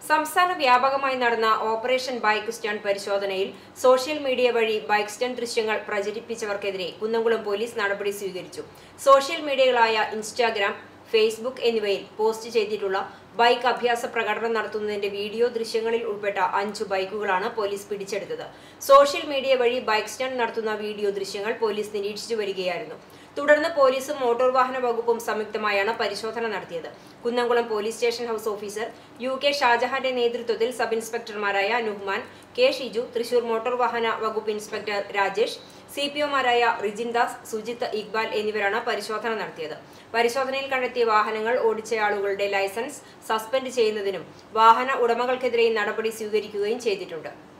സംസ്ഥാന വ്യാപകമായി നടന്ന ഓപ്പറേഷൻ ബൈക്ക് സ്റ്റണ്ട് പരിശോധനയിൽ സോഷ്യൽ മീഡിയ വഴി ബൈക്ക് സ്റ്റണ്ട് ദൃശ്യങ്ങൾ പ്രചരിപ്പിച്ചവർക്കെതിരെ കുന്നംകുളം പോലീസ് നടപടി സ്വീകരിച്ചു സോഷ്യൽ മീഡിയകളായ ഇൻസ്റ്റാഗ്രാം ഫേസ്ബുക്ക് എന്നിവയിൽ പോസ്റ്റ് ചെയ്തിട്ടുള്ള ബൈക്ക് അഭ്യാസ പ്രകടനം നടത്തുന്നതിന്റെ വീഡിയോ ദൃശ്യങ്ങളിൽ ഉൾപ്പെട്ട അഞ്ചു ബൈക്കുകളാണ് പോലീസ് പിടിച്ചെടുത്തത് സോഷ്യൽ മീഡിയ വഴി ബൈക്ക് സ്റ്റണ്ട് നടത്തുന്ന വീഡിയോ ദൃശ്യങ്ങൾ പോലീസ് നിരീക്ഷിച്ചു വരികയായിരുന്നു തുടർന്ന് പോലീസും മോട്ടോർ വാഹന വകുപ്പും സംയുക്തമായാണ് പരിശോധന നടത്തിയത് Kunnamkulam police station house officer U K ഷാജഹാന്റെ നേതൃത്വത്തിൽ സബ് ഇൻസ്പെക്ടർമാരായ നുഹ്മാൻ കെ ഷിജു തൃശൂർ മോട്ടോർ വാഹന വകുപ്പ് ഇൻസ്പെക്ടർ രാജേഷ് സി പി ഒമാരായ റിജിൻ ദാസ് സുജിത്ത് ഇക്ബാൽ എന്നിവരാണ് പരിശോധന നടത്തിയത് പരിശോധനയിൽ കണ്ടെത്തിയ വാഹനങ്ങൾ ഓടിച്ചയാളുകളുടെ ലൈസൻസ് സസ്പെൻഡ് ചെയ്യുന്നതിനും വാഹന ഉടമകൾക്കെതിരെ നടപടി സ്വീകരിക്കുകയും ചെയ്തിട്ടുണ്ട്